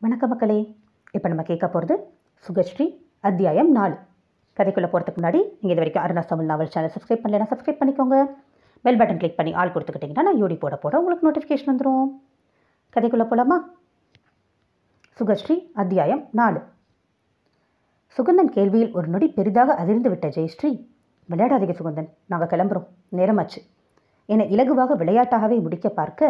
வணக்க மக்களே இப்போ நம்ம கேட்க போகிறது சுகஸ்ரீ அத்தியாயம் நாலு கதைக்குள்ளே போகிறதுக்கு முன்னாடி நீங்கள் இது வரைக்கும் Aruna Tamil novel channel subscribe பண்ணலைன்னா சப்ஸ்கிரைப் பண்ணிக்கோங்க பெல் பட்டன் கிளிக் பண்ணி ஆள் கொடுத்துக்கிட்டிங்கன்னா நான் யூடி போட போட உங்களுக்கு நோட்டிஃபிகேஷன் வந்துடும் கதைக்குள்ளே போகலாமா சுகஸ்ரீ அத்தியாயம் நாலு சுகந்தன் கேள்வியில் ஒரு நொடி பெரிதாக அதிர்ந்து விட்ட ஜெயஸ்ரீ விளையாடாதீங்க சுகந்தன் நாங்கள் கிளம்புறோம் நேரமாச்சு என்னை இலகுவாக விளையாட்டாகவே முடிக்க பார்க்க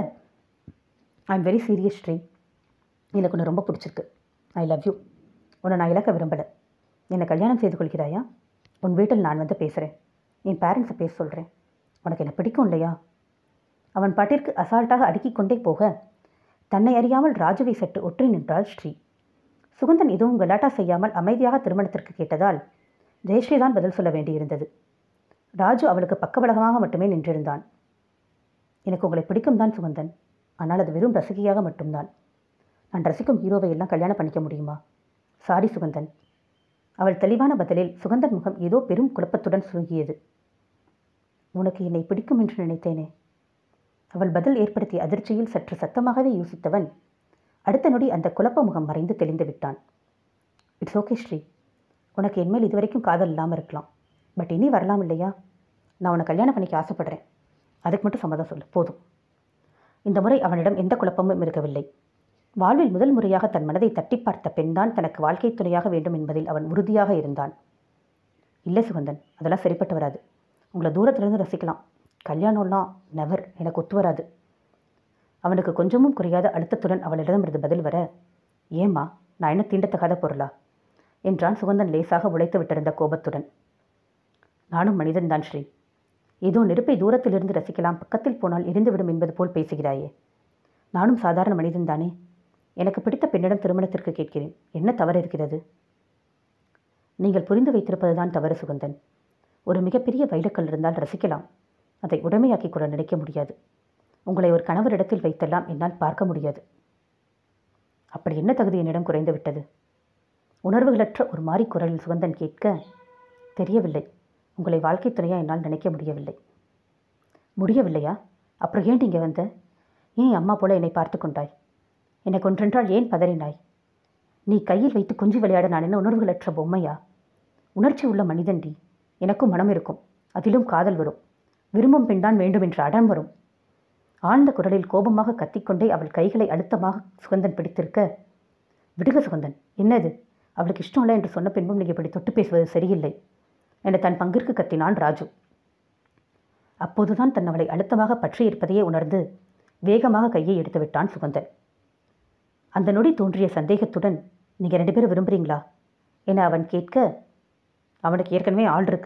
I am very serious Sri எனக்கு உன்னை ரொம்ப பிடிச்சிருக்கு ஐ லவ் யூ உன்னை நான் இழக்க விரும்பலை என்னை கல்யாணம் செய்து கொள்கிறாயா உன் வீட்டில் நான் வந்து பேசுகிறேன் என் பேரண்ட்ஸை பேச சொல்கிறேன் உனக்கு என்ன பிடிக்கும் இல்லையா அவன் பாட்டிற்கு அசால்ட்டாக அடுக்கிக் கொண்டே போக தன்னை அறியாமல் ராஜுவை சற்று ஒற்றி நின்றாள் ஸ்ரீ சுகந்தன் எதுவும் கலாட்டா செய்யாமல் அமைதியாக திருமணத்திற்கு கேட்டதால் ஜெயஸ்ரீ தான் பதில் சொல்ல வேண்டியிருந்தது ராஜு அவளுக்கு பக்கபலகமாக மட்டுமே நின்றிருந்தான் எனக்கு உங்களை பிடிக்கும் தான் சுகந்தன் ஆனால் அது வெறும் ரசிகையாக மட்டும்தான் நான் ரசிக்கும் ஹீரோவை எல்லாம் கல்யாணம் பண்ணிக்க முடியுமா சாரி சுகந்தன் அவள் தெளிவான பதிலில் சுகந்தன் முகம் ஏதோ பெரும் குழப்பத்துடன் சுருங்கியது உனக்கு என்னை பிடிக்கும் என்று நினைத்தேனே அவள் பதில் ஏற்படுத்திய அதிர்ச்சியில் சற்று சத்தமாகவே யோசித்தவன் அடுத்த நொடி அந்த குழப்ப முகம் மறைந்து தெளிந்து விட்டான் இட்ஸ் ஓகே ஸ்ரீ உனக்கு என்மேல் இதுவரைக்கும் காதல் இல்லாமல் இருக்கலாம் பட் இனி வரலாம் இல்லையா நான் உன்னை கல்யாணம் பண்ணிக்க ஆசைப்படுறேன் அதுக்கு மட்டும் சம்மதம் சொல்லு போதும் இந்த முறை அவனிடம் எந்த குழப்பமும் இருக்கவில்லை வாழ்வில் முதல் முறையாக தன் மனதை தட்டி பார்த்த பெண்தான் தனக்கு வாழ்க்கை துணையாக வேண்டும் என்பதில் அவன் உறுதியாக இருந்தான் இல்லை சுகந்தன் அதெல்லாம் சரிப்பட்டு வராது உங்களை தூரத்திலிருந்து ரசிக்கலாம் கல்யாணம்லாம் நெவர் எனக்கு ஒத்து வராது அவனுக்கு கொஞ்சமும் குறையாத அழுத்தத்துடன் அவளிடமிருந்து பதில் வர ஏம்மா நான் என்ன தீண்டத்தகாத பொருளா என்றான் சுகந்தன் லேசாக உழைத்து விட்டிருந்த கோபத்துடன் நானும் மனிதன்தான் ஸ்ரீ ஏதோ நெருப்பை தூரத்திலிருந்து ரசிக்கலாம் பக்கத்தில் போனால் எரிந்துவிடும் என்பது போல் பேசுகிறாயே நானும் சாதாரண மனிதன்தானே எனக்கு பிடித்த பெண்ணிடம் திருமணத்திற்கு கேட்கிறேன் என்ன தவறு இருக்கிறது நீங்கள் புரிந்து வைத்திருப்பதுதான் தவறு சுகந்தன் ஒரு மிகப்பெரிய வைலக்கல் இருந்தால் ரசிக்கலாம் அதை உடமையாக்கிக் கொள்ள நினைக்க முடியாது உங்களை ஒரு கணவரிடத்தில் வைத்தெல்லாம் என்னால் பார்க்க முடியாது அப்படி என்ன தகுதி என்னிடம் குறைந்து விட்டது உணர்வுகளற்ற ஒரு மாறி குரலில் சுகந்தன் கேட்க தெரியவில்லை உங்களை வாழ்க்கை துணையா என்னால் நினைக்க முடியவில்லை முடியவில்லையா அப்புறம் ஏன் இங்கே வந்த ஏன் அம்மா போல என்னை பார்த்து கொண்டாய் என்னை கொன்றென்றால் ஏன் பதறினாய் நீ கையில் வைத்து குஞ்சு விளையாட நான் என்ன உணர்வுகளற்ற பொம்மையா உணர்ச்சி உள்ள மனிதன்டி எனக்கும் மனம் இருக்கும் அதிலும் காதல் வரும் விரும்பும் பெண்தான் வேண்டும் என்ற அடம் வரும் ஆழ்ந்த குரலில் கோபமாக கத்திக்கொண்டே அவள் கைகளை அழுத்தமாக சுகந்தன் பிடித்திருக்க விடுக சுகந்தன் என்னது அவளுக்கு இஷ்டம் இல்லை என்று சொன்ன பின்பும் நீ இப்படி தொட்டு பேசுவது சரியில்லை என தன் பங்கிற்கு கத்தினான் ராஜு அப்போதுதான் தன் அவளை அழுத்தமாக பற்றியிருப்பதையே உணர்ந்து வேகமாக கையை எடுத்து விட்டான் சுகந்தன் அந்த நொடி தோன்றிய சந்தேகத்துடன் நீங்கள் ரெண்டு பேரும் விரும்புகிறீங்களா என அவன் கேட்க அவனுக்கு ஏற்கனவே ஆள் இருக்கு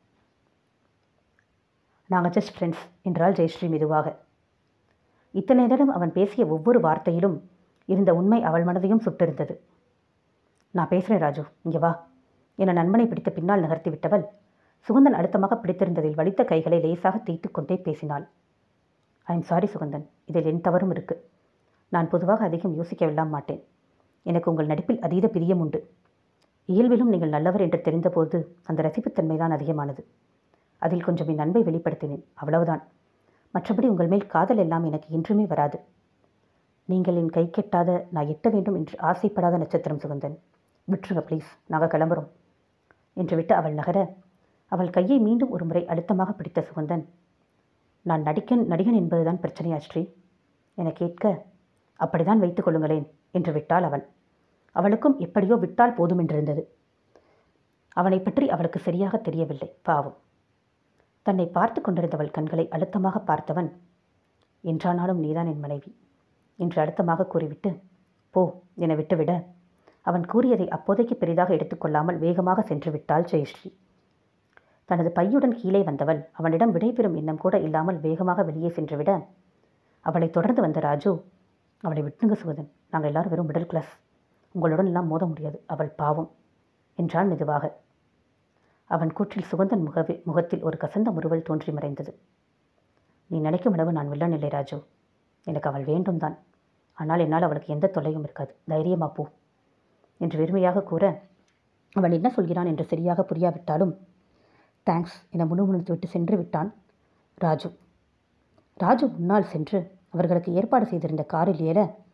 நாங்கள் ஜஸ்ட் ஃப்ரெண்ட்ஸ் என்றாள் ஜெயஸ்ரீ மெதுவாக இத்தனை நேரம் அவன் பேசிய ஒவ்வொரு வார்த்தையிலும் இருந்த உண்மை அவள் மனதையும் சுட்டிருந்தது நான் பேசுகிறேன் ராஜு இங்கே வா என நண்பனை பிடித்த பின்னால் நகர்த்தி விட்டவள் சுகந்தன் அழுத்தமாக பிடித்திருந்ததில் வலித்த கைகளை லேசாக தேய்த்து கொண்டே பேசினாள் ஐ எம் சாரி சுகந்தன் இதில் என் தவறும் இருக்கு நான் பொதுவாக அதிகம் யோசிக்கவெல்லாம் மாட்டேன் எனக்கு உங்கள் நடிப்பில் அதீத பிரியம் உண்டு இயல்பிலும் நீங்கள் நல்லவர் என்று தெரிந்தபோது அந்த ரசிப்புத்தன்மைதான் அதிகமானது அதில் கொஞ்சம் என் அன்பை வெளிப்படுத்தினேன் அவ்வளவுதான் மற்றபடி உங்கள் மேல் காதல் எல்லாம் எனக்கு என்றுமே வராது நீங்கள் என் கை கெட்டாத நான் எட்ட வேண்டும் என்று ஆசைப்படாத நட்சத்திரம் சுகந்தன் விட்டுருங்க ப்ளீஸ் நாங்கள் கிளம்புறோம் என்று விட்டு அவள் நகர அவள் கையை மீண்டும் ஒரு முறை அழுத்தமாக பிடித்த சுகந்தன் நான் நடிக்கன் நடிகன் என்பதுதான் பிரச்சனையா ஸ்ரீ என கேட்க அப்படிதான் வைத்துக் கொள்ளுங்களேன் என்று விட்டாள் அவள் அவளுக்கும் எப்படியோ விட்டால் போதும் என்றிருந்தது அவனை பற்றி அவளுக்கு சரியாக தெரியவில்லை பாவம் தன்னை பார்த்து கொண்டிருந்தவள் கண்களை அழுத்தமாக பார்த்தவன் என்றானாலும் நீதான் என் மனைவி என்று அழுத்தமாக கூறிவிட்டு போ என விட்டுவிட அவன் கூறியதை அப்போதைக்கு பெரிதாக எடுத்துக்கொள்ளாமல் வேகமாக சென்று விட்டாள் ஜெயஸ்ரீ தனது பையுடன் கீழே வந்தவள் அவனிடம் விடைபெறும் எண்ணம் கூட இல்லாமல் வேகமாக வெளியே சென்றுவிட அவளை தொடர்ந்து வந்த ராஜு அவளை விட்டுங்க சுகதன் நாங்கள் எல்லாரும் வெறும் மிடில் கிளாஸ் உங்களுடன் எல்லாம் மோத முடியாது அவள் பாவம் என்றான் மெதுவாக அவன் கூற்றில் சுகந்தன் முகவே முகத்தில் ஒரு கசந்த முறுவல் தோன்றி மறைந்தது நீ நினைக்கும் அளவு நான் வில்லன் இல்லை ராஜு எனக்கு அவள் வேண்டும் தான் ஆனால் என்னால் அவளுக்கு எந்த தொல்லையும் இருக்காது தைரியமா போ என்று வெறுமையாக கூற அவன் என்ன சொல்கிறான் என்று சரியாக புரியாவிட்டாலும் தேங்க்ஸ் என முணுமுணுத்து விட்டு சென்று விட்டான் ராஜு ராஜு முன்னால் சென்று அவர்களுக்கு ஏற்பாடு செய்திருந்த காரில் ஏற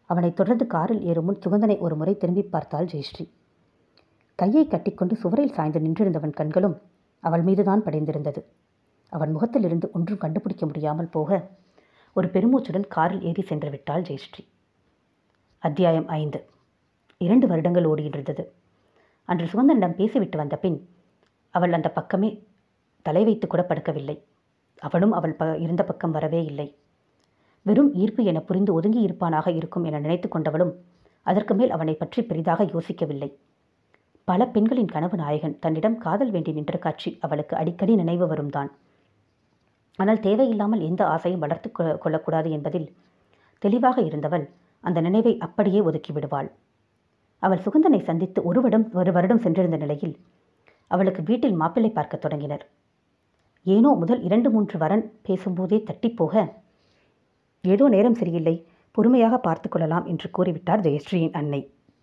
அவனைத் தொடர்ந்து காரில் ஏறும் முன் சுகந்தனை ஒரு முறை திரும்பி பார்த்தாள் ஜெயஸ்ரீ கையை கட்டிக்கொண்டு சுவரில் சாய்ந்து நின்றிருந்தவன் கண்களும் அவள் மீதுதான் படைந்திருந்தது அவன் முகத்திலிருந்து ஒன்றும் கண்டுபிடிக்க முடியாமல் போக ஒரு பெருமூச்சுடன் காரில் ஏறி சென்று விட்டாள் ஜெயஸ்ரீ அத்தியாயம் ஐந்து இரண்டு வருடங்கள் ஓடியிருந்தது அன்று சுகந்தனிடம் பேசிவிட்டு வந்த பின் அவள் அந்த பக்கமே தலை வைத்து கூட படுக்கவில்லை அவனும் அவள் ப இருந்த பக்கம் வரவே இல்லை வெறும் ஈர்ப்பு என புரிந்து ஒதுங்கி இருப்பானாக இருக்கும் என நினைத்து கொண்டவளும் அதற்கு மேல் அவனை பற்றி பெரிதாக யோசிக்கவில்லை பல பெண்களின் கனவு நாயகன் தன்னிடம் காதல் வேண்டி நின்ற காட்சி அவளுக்கு அடிக்கடி நினைவு வரும் தான் ஆனால் தேவையில்லாமல் எந்த ஆசையும் வளர்த்து கொ- கொள்ளக்கூடாது என்பதில் தெளிவாக இருந்தவள் அந்த நினைவை அப்படியே ஒதுக்கி விடுவாள் அவள் சுகந்தனை சந்தித்து ஒரு வருடம் ஒரு வருடம் சென்றிருந்த நிலையில் அவளுக்கு வீட்டில் மாப்பிள்ளை பார்க்கத் தொடங்கினர் ஏனோ முதல் இரண்டு மூன்று வரன் பேசும்போதே தட்டிப்போக ஏதோ நேரம் சரியில்லை பொறுமையாக பார்த்து கொள்ளலாம் என்று கூறிவிட்டார் ஜெயஸ்ரீயின் அன்னை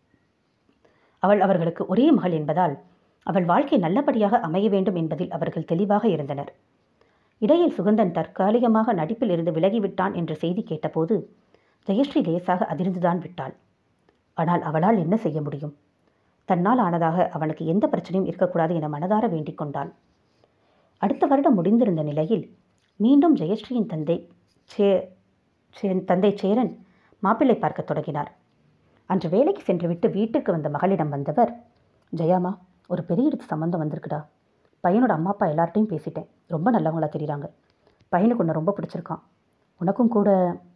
அவள் அவர்களுக்கு ஒரே மகள் என்பதால் அவள் வாழ்க்கை நல்லபடியாக அமைய வேண்டும் என்பதில் அவர்கள் தெளிவாக இருந்தனர் இடையில் சுகந்தன் தற்காலிகமாக நடிப்பில் இருந்து விலகிவிட்டான் என்ற செய்தி கேட்டபோது ஜெயஸ்ரீ லேசாக அதிர்ந்துதான் விட்டாள் ஆனால் அவளால் என்ன செய்ய முடியும் தன்னால் ஆனதாக அவனுக்கு எந்த பிரச்சனையும் இருக்கக்கூடாது என மனதார வேண்டிக் கொண்டாள் அடுத்த வருடம் முடிந்திருந்த நிலையில் மீண்டும் ஜெயஸ்ரீயின் தந்தை சே சே- தந்தை சேரன் மாப்பிள்ளை பார்க்கத் தொடங்கினார் அன்று வேலைக்கு சென்றுவிட்டு வீட்டுக்கு வந்த மகளிடம் வந்தவர் ஜெயாமா ஒரு பெரிய இடத்து சம்மந்தம் வந்திருக்குடா பையனோட அம்மா அப்பா எல்லார்ட்டையும் பேசிட்டேன் ரொம்ப நல்லவங்களா தெரியுறாங்க பையனுக்கு உன்னை ரொம்ப பிடிச்சிருக்கான் உனக்கும் கூட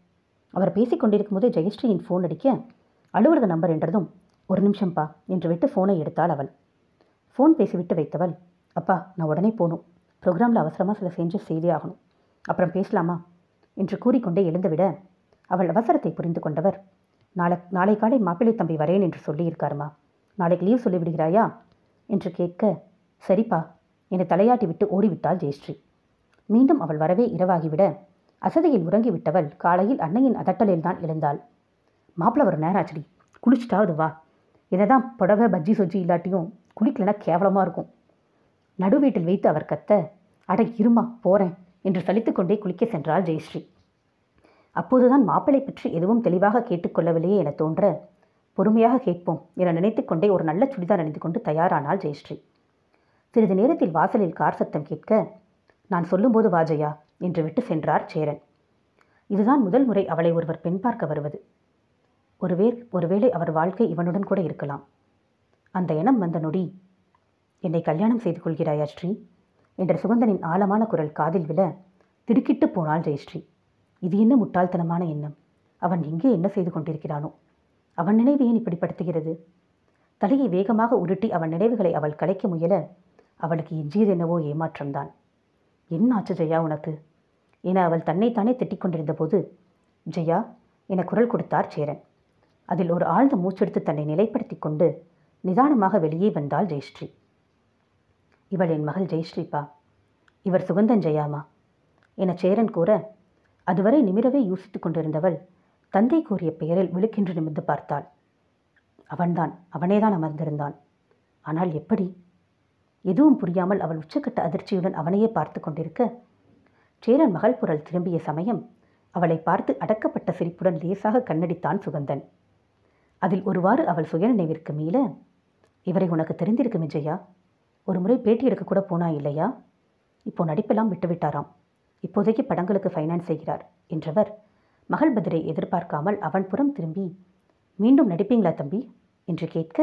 அவர் பேசிக் கொண்டிருக்கும் போதே ஜெயஸ்ரீயின் ஃபோன் அடிக்க அலுவலக நம்பர் என்றதும் ஒரு நிமிஷம்ப்பா என்று விட்டு ஃபோனை எடுத்தாள் அவள் ஃபோன் பேசிவிட்டு வைத்தவள் அப்பா நான் உடனே போகணும் ப்ரோக்ராமில் அவசரமாக சில சேஞ்சஸ் செய்தே ஆகணும் அப்புறம் பேசலாமா என்று கூறிக்கொண்டே எழுந்துவிட அவள் அவசரத்தை புரிந்து கொண்டவர் நாளை நாளை காலை மாப்பிள்ளை தம்பி வரேன் என்று சொல்லியிருக்காருமா நாளைக்கு லீவ் சொல்லி விடுகிறாயா என்று கேட்க சரிப்பா என்னை தலையாட்டி விட்டு ஓடிவிட்டாள் ஜெயஸ்ரீ மீண்டும் அவள் வரவே இரவாகிவிட அசதியில் உறங்கிவிட்டவள் காலையில் அன்னையின் அதட்டலில் தான் எழுந்தாள் மாப்பிள்ளை ஒரு நேரம் ஆச்சுடி குளிச்சுட்டாவது வா என்னதான் புடவை பஜ்ஜி சொஜ்ஜி இல்லாட்டியும் குளிக்கலனா கேவலமாக இருக்கும் நடு வீட்டில் வைத்து அவர் கத்த அட இருமா போறேன் என்று சலித்துக்கொண்டே குளிக்க சென்றாள் ஜெயஸ்ரீ அப்போதுதான் மாப்பிளை பற்றி எதுவும் தெளிவாக கேட்டுக்கொள்ளவில்லையே என தோன்ற பொறுமையாக கேட்போம் என நினைத்துக்கொண்டே ஒரு நல்ல சுடிதார் அணிந்து கொண்டு தயாரானாள் ஜெயஸ்ரீ சிறிது நேரத்தில் வாசலில் கார் சத்தம் கேட்க நான் சொல்லும்போது வாஜையா என்று விட்டு சென்றார் சேரன் இதுதான் முதல் முறை அவளை ஒருவர் பெண் பார்க்க வருவது ஒருவே ஒருவேளை அவர் வாழ்க்கை இவனுடன் கூட இருக்கலாம் அந்த எண்ணம் வந்த நொடி என்னை கல்யாணம் செய்து கொள்கிறாயா ஸ்ரீ என்ற சுகந்தனின் ஆழமான குரல் காதில் விழ திடுக்கிட்டு போனாள் ஜெயஸ்ரீ இது என்ன முட்டாள்தனமான எண்ணம் அவன் எங்கே என்ன செய்து கொண்டிருக்கிறானோ அவன் நினைவு ஏன் இப்படி படுத்துகிறது தலையை வேகமாக உருட்டி அவன் நினைவுகளை அவள் கலைக்க முயல அவளுக்கு எஞ்சியது என்னவோ ஏமாற்றம்தான் என்ன ஆச்சு ஜெயா உனக்கு என அவள் தன்னைத்தானே திட்டிக் கொண்டிருந்த போது ஜெயா என குரல் கொடுத்தார் சேரன் அதில் ஒரு ஆழ்ந்த மூச்செடுத்து தன்னை நிலைப்படுத்திக் கொண்டு நிதானமாக வெளியே வந்தாள் ஜெயஸ்ரீ இவள் என் மகள் ஜெயஸ்ரீப்பா இவர் சுகந்தன் ஜெயாமா என சேரன் கூற அதுவரை நிமிரவே யோசித்துக் கொண்டிருந்தவள் தந்தை கூறிய பெயரில் விழுக்கென்று நிமிர்ந்து பார்த்தாள் அவன்தான் அவனேதான் அமர்ந்திருந்தான் ஆனால் எப்படி எதுவும் புரியாமல் அவள் உச்சக்கட்ட அதிர்ச்சியுடன் அவனையே பார்த்து கொண்டிருக்க சேரன் மகள் புரள் திரும்பிய சமயம் அவளை பார்த்து அடக்கப்பட்ட சிரிப்புடன் லேசாக கண்ணடித்தான் சுகந்தன் அதில் ஒருவாறு அவள் சுயநினைவிற்கு மீள இவரை உனக்கு தெரிந்திருக்கும் விஜயா ஒரு முறை பேட்டி எடுக்க கூட போனா இல்லையா இப்போ நடிப்பெல்லாம் விட்டுவிட்டாராம் இப்போதைக்கு படங்களுக்கு ஃபைனான்ஸ் செய்கிறார் என்றவர் மகள் பதிலை எதிர்பார்க்காமல் அவன் புறம் திரும்பி மீண்டும் நடிப்பீங்களா தம்பி என்று கேட்க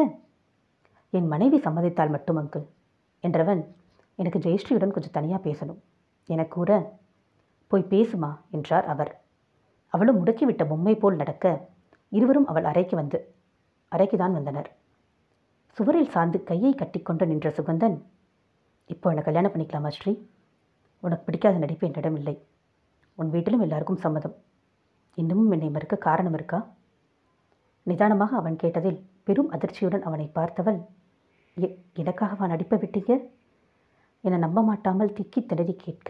என் மனைவி சம்மதித்தால் மட்டும் அங்கிள் என்றவன் எனக்கு ஜெயஸ்ரீயுடன் கொஞ்சம் தனியாக பேசணும் என கூற போய் பேசுமா என்றார் அவர் அவளும் முடக்கிவிட்ட பொம்மை போல் நடக்க இருவரும் அவள் அறைக்கு வந்து அறைக்கு தான் வந்தனர் சுவரில் சார்ந்து கையை கட்டிக்கொண்டு நின்ற சுகந்தன் இப்போ என்னை கல்யாணம் பண்ணிக்கலாமா ஸ்ரீ உனக்கு பிடிக்காத நடிப்பு என்னிடம் இல்லை உன் வீட்டிலும் எல்லாருக்கும் சம்மதம் இன்னமும் என்னை மறுக்க காரணம் இருக்கா நிதானமாக அவன் கேட்டதில் பெரும் அதிர்ச்சியுடன் அவனை பார்த்தவள் "எ- எனக்காகவா நடிப்பை விட்டீங்க என நம்ப மாட்டாமல் திக்கி திணறி கேட்க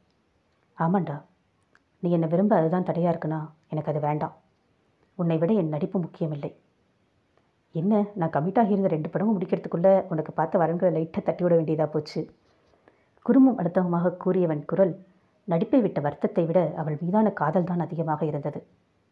ஆமாண்டா நீ என்னை விரும்ப அதுதான் தடையாக இருக்குன்னா எனக்கு அது வேண்டாம் உன்னை விட என் நடிப்பு முக்கியமில்லை என்ன நான் கமிட்டாகி இருந்த ரெண்டு படமும் முடிக்கிறதுக்குள்ளே உனக்கு பார்த்த வரன்களை லைட்டாக தட்டி விட வேண்டியதாக போச்சு குறும்பும் அடுத்தவமாக கூறியவன் குரல் நடிப்பை விட்ட வருத்தத்தை விட அவள் மீதான காதல் தான் அதிகமாக இருந்தது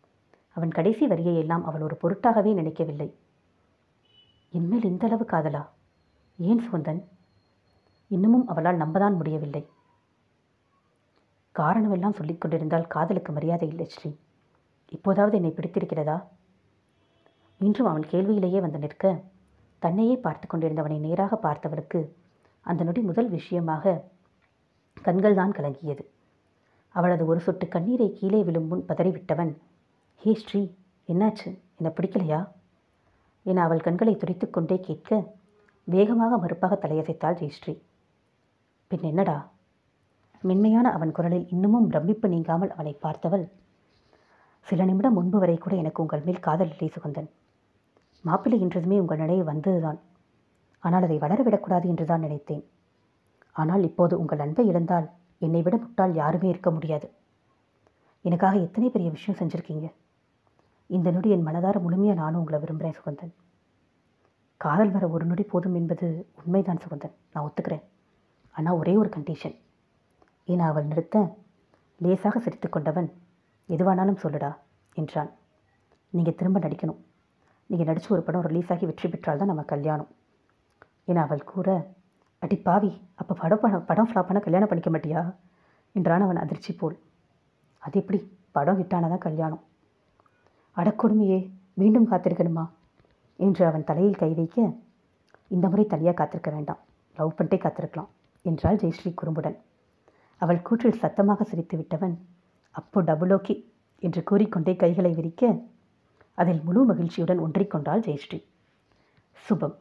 அவன் கடைசி வரியை எல்லாம் அவள் ஒரு பொருட்டாகவே நினைக்கவில்லை என்மேல் இந்த அளவு காதலா ஏன் சுகந்தன் இன்னமும் அவளால் நம்பதான் முடியவில்லை காரணமெல்லாம் சொல்லிக் கொண்டிருந்தால் காதலுக்கு மரியாதை இல்லை ஸ்ரீ இப்போதாவது என்னை பிடித்திருக்கிறதா இன்றும் அவன் கேள்வியிலேயே வந்து நிற்க தன்னையே பார்த்து கொண்டிருந்தவனை நேராக பார்த்தவளுக்கு அந்த நொடி முதல் விஷயமாக கண்கள் தான் கலங்கியது அவளது ஒரு சொட்டு கண்ணீரை கீழே விழும் முன் பதறிவிட்டவன் ஹே ஸ்ரீ என்னாச்சு என்னை பிடிக்கலையா என அவள் கண்களை துடைத்துக் கொண்டே கேட்க வேகமாக மறுப்பாக தலையசைத்தாள் ஜெயஸ்ரீ பின் என்னடா மென்மையான அவன் குரலில் இன்னமும் பிரமிப்பு நீங்காமல் அவனை பார்த்தவள் சில நிமிடம் முன்பு வரை கூட எனக்கு உங்கள் மேல் காதல் இல்லை சுகந்தன் மாப்பிள்ளை என்றதுமே உங்கள் நினைவு வந்ததுதான் ஆனால் அதை வளரவிடக்கூடாது என்று தான் நினைத்தேன் ஆனால் இப்போது உங்கள் அன்பை இழந்தால் என்னை விட முட்டாள் யாருமே இருக்க முடியாது எனக்காக எத்தனை பெரிய விஷயம் செஞ்சுருக்கீங்க இந்த நொடி என் மனதார முழுமையாக நானும் உங்களை விரும்புகிறேன் சுகந்தன் காதல் வர ஒரு நொடி போதும் என்பது உண்மைதான் சுகந்தன் நான் ஒத்துக்கிறேன் ஆனால் ஒரே ஒரு கண்டிஷன் என அவள் நிறுத்த லேசாக சிரித்து கொண்டவன் எதுவானாலும் சொல்லுடா என்றான் நீங்கள் திரும்ப நடிக்கணும் நீங்கள் நடித்து ஒரு படம் ரிலீஸ் ஆகி வெற்றி பெற்றால் தான் நம்ம கல்யாணம் என அவள் கூற அடி பாவி அப்போ படம் பண்ண படம் ஃப்ளாப் பண்ண கல்யாணம் பண்ணிக்க மாட்டியா என்றான் அவன் அதிர்ச்சி போல் அது எப்படி படம் ஹிட்டானதான் கல்யாணம் அடக்கொடுமையே மீண்டும் காத்திருக்கணுமா என்று அவன் தலையில் கை வைக்க இந்த முறை தனியாக காத்திருக்க வேண்டாம் லவ் பண்ணிட்டே காத்திருக்கலாம் என்றாள் ஜெயஸ்ரீ குறும்புடன் அவள் கூற்றில் சத்தமாக சிரித்து விட்டவன் அப்போ டபுள் ஓகே என்று கூறிக்கொண்டே கைகளை விரிக்க அதில் முழு மகிழ்ச்சியுடன் ஒன்றிக்கொண்டாள் ஜெயஸ்ரீ சுபம்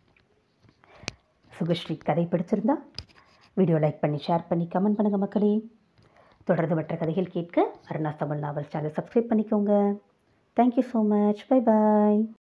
சுகஸ்ரீ கதை பிடிச்சிருந்தா வீடியோ லைக் பண்ணி ஷேர் பண்ணி கமெண்ட் பண்ணுங்கள் மக்களே தொடர்ந்து மற்ற கதைகள் கேட்க Aruna Tamil novel channel subscribe பண்ணிக்கோங்க தேங்க்யூ ஸோ மச் பை பாய்